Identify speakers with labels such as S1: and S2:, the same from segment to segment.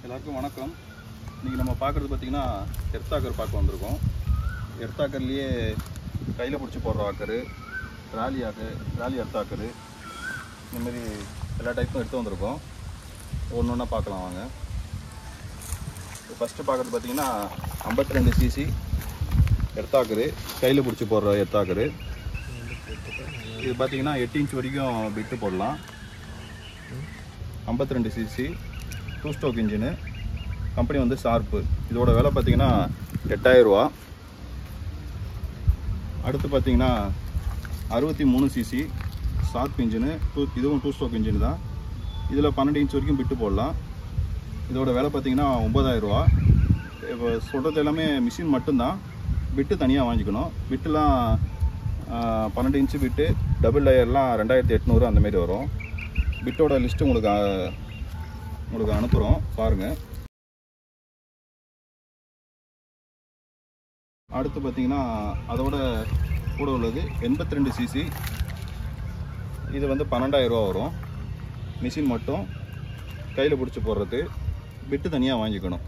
S1: எல்லாருக்கும் வணக்கம் இன்றைக்கி நம்ம பார்க்குறது பார்த்திங்கன்னா எர்த்தாக்கர் பார்க்க வந்திருக்கோம் எர்த்தாக்கர்லேயே கையில் பிடிச்சி போடுற ஆக்கரு ட்ராலி ஆக்கு ட்ராலி எர்த்தாக்கரு இந்த மாதிரி எல்லா டைப்பும் எடுத்து வந்திருக்கோம் ஒன்று ஒன்றா பார்க்கலாம் வாங்க ஃபஸ்ட்டு பார்க்குறது பார்த்திங்கன்னா ஐம்பத்தி ரெண்டு சிசி எர்த்தாக்கரு கையில் பிடிச்சி போடுற எர்த்தாக்கரு இது பார்த்தீங்கன்னா எட்டு இன்ச் வரைக்கும் பிட்டு போடலாம் ஐம்பத்தி ரெண்டு CC two stroke engine company வந்து ஷார்ப்பு இதோட விலை பார்த்தீங்கன்னா எட்டாயிரரூவா அடுத்து பார்த்தீங்கன்னா அறுபத்தி மூணு சிசி ஷார்ப் இன்ஜினு டூ இதுவும் டூ ஸ்டோக் இன்ஜின் தான் இதில் பன்னெண்டு இன்ச் வரைக்கும் பிட்டு போடலாம் இதோட விலை பார்த்தீங்கன்னா ஒம்பதாயிரரூவா இப்போ சொல்கிறது எல்லாமே மிஷின் மட்டும்தான் பிட்டு தனியாக வாங்கிக்கணும் பிட்டுலாம் ஆஹ், பன்னெண்டு இன்ச்சு பிட்டு டபுள் லேயர்லாம் ரெண்டாயிரத்தி எட்நூறு அந்த மாதிரி வரும் பிட்டோட லிஸ்ட்டு உங்களுக்கு ஆஹ், உங்களுக்கு அனுப்புகிறோம் பாருங்கள் அடுத்து பார்த்தீங்கன்னா அதோட கூட உள்ளது எண்பத்தி ரெண்டு சிசி இது வந்து பன்னெண்டாயிரரூவா வரும் மிஷின் மட்டும் கையில் பிடிச்சி போடுறது பிட்டு தனியாக வாங்கிக்கணும்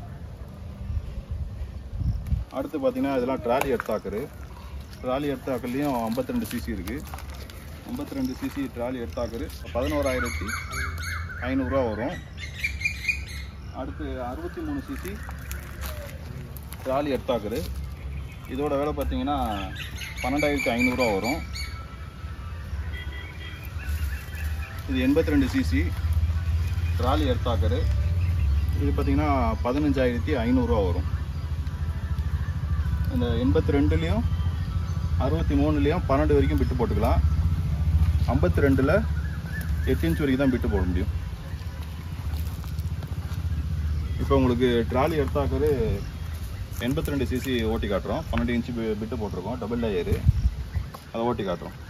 S1: அடுத்து பார்த்தீங்கன்னா இதெல்லாம் ட்ராலி எடுத்தாக்கரு ட்ராலி எடுத்தாக்கர்லேயும் ஐம்பத்தி ரெண்டு சிசி இருக்குது ஐம்பத்தி ரெண்டு சிசி ட்ராலி எடுத்தாக்கரு பதினோராயிரத்தி ஐநூறுரூவா வரும் அடுத்து அறுபத்தி மூணு சிசி ட்ராலி எடுத்தாக்கரு இதோட விலை பார்த்தீங்கன்னா பன்னெண்டாயிரத்தி ஐநூறுரூவா வரும் இது எண்பத்தி ரெண்டு சிசி ட்ராலி எடுத்தாக்கரு இது பார்த்தீங்கன்னா பதினஞ்சாயிரத்தி ஐநூறுரூவா வரும் இந்த எண்பத்தி ரெண்டுலேயும் அறுபத்தி மூணுலேயும் பன்னெண்டு வரைக்கும் பிட்டு போட்டுக்கலாம் ஐம்பத்தி ரெண்டில் எட்டு இன்ச் வரைக்கும் தான் பிட்டு போட முடியும் இப்போ உங்களுக்கு ட்ராலி எடுத்தாக்கரு எண்பத்தி ரெண்டு சிசி ஓட்டி காட்டுறோம் பன்னெண்டு இன்ச்சு பிட்டு போட்டிருக்கோம் டபுள் லேயரு அதை ஓட்டி காட்டுறோம்